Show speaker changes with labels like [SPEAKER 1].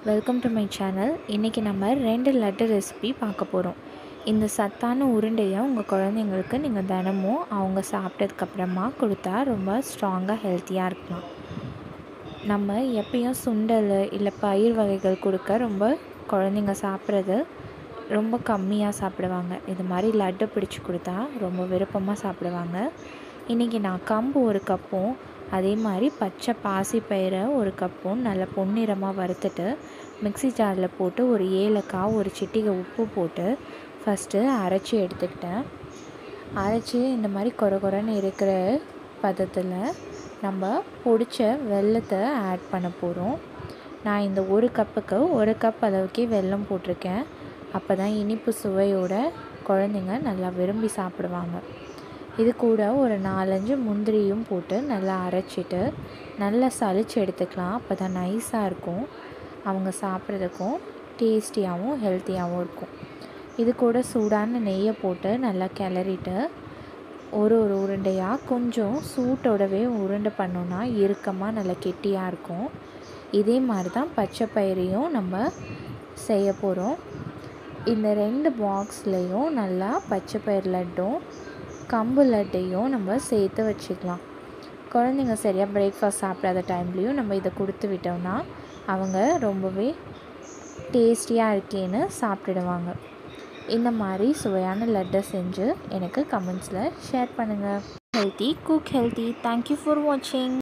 [SPEAKER 1] welcome to my channel இன்றைக்கி நம்ம ரெண்டு லட்டு ரெசிபி பார்க்க போகிறோம் இந்த சத்தான உருண்டையை உங்கள் குழந்தைங்களுக்கு நீங்கள் தினமும் அவங்க சாப்பிட்டதுக்கப்புறமா கொடுத்தா ரொம்ப ஸ்ட்ராங்காக ஹெல்த்தியாக இருக்கலாம் நம்ம எப்பயும் சுண்டல் இல்லை பயிர் வகைகள் கொடுக்க ரொம்ப குழந்தைங்க சாப்பிட்றது ரொம்ப கம்மியாக சாப்பிடுவாங்க இது மாதிரி லட்டு பிடிச்சி கொடுத்தா ரொம்ப விருப்பமாக சாப்பிடுவாங்க இன்றைக்கி நான் கம்பு ஒரு கப்பும் அதே மாதிரி பச்சை பாசிப்பயிரை ஒரு கப்பும் நல்லா பொன்னிறமாக வறுத்துட்டு மிக்ஸி ஜாரில் போட்டு ஒரு ஏலக்காய் ஒரு சிட்டிகை உப்பு போட்டு ஃபஸ்ட்டு அரைச்சி எடுத்துக்கிட்டேன் அரைச்சி இந்த மாதிரி கொர கொரன்னு இருக்கிற பதத்தில் நம்ம பொடிச்ச வெல்லத்தை ஆட் பண்ண போகிறோம் நான் இந்த ஒரு கப்புக்கு ஒரு கப் அளவுக்கு வெல்லம் போட்டிருக்கேன் அப்போ தான் இனிப்பு சுவையோட குழந்தைங்க நல்லா விரும்பி சாப்பிடுவாங்க இது கூட ஒரு நாலஞ்சு முந்திரியும் போட்டு நல்லா அரைச்சிட்டு நல்லா சளிச்சு எடுத்துக்கலாம் அப்போ தான் நைஸாக இருக்கும் அவங்க சாப்பிட்றதுக்கும் டேஸ்டியாகவும் ஹெல்த்தியாகவும் இருக்கும் இது கூட சூடான நெய்யை போட்டு நல்லா கிளறிட்டு ஒரு ஒரு உருண்டையாக கொஞ்சம் சூட்டோடவே உருண்டை பண்ணோன்னா இறுக்கமாக நல்லா கெட்டியாக இருக்கும் இதே மாதிரி தான் பச்சை பயிரையும் நம்ம செய்ய போகிறோம் இந்த ரெண்டு பாக்ஸ்லேயும் நல்லா பச்சை பயிர் லட்டும் கம்பு லட்டையும் நம்ம சேர்த்து வச்சுக்கலாம் குழந்தைங்க சரியாக பிரேக்ஃபாஸ்ட் சாப்பிடாத டைம்லேயும் நம்ம இதை கொடுத்து விட்டோம்னா அவங்க ரொம்பவே டேஸ்டியாக இருக்கேன்னு சாப்பிட்டுடுவாங்க இந்த மாதிரி சுவையான லட்டை செஞ்சு எனக்கு கமெண்ட்ஸில் ஷேர் பண்ணுங்கள் healthy cook healthy thank you for வாட்சிங்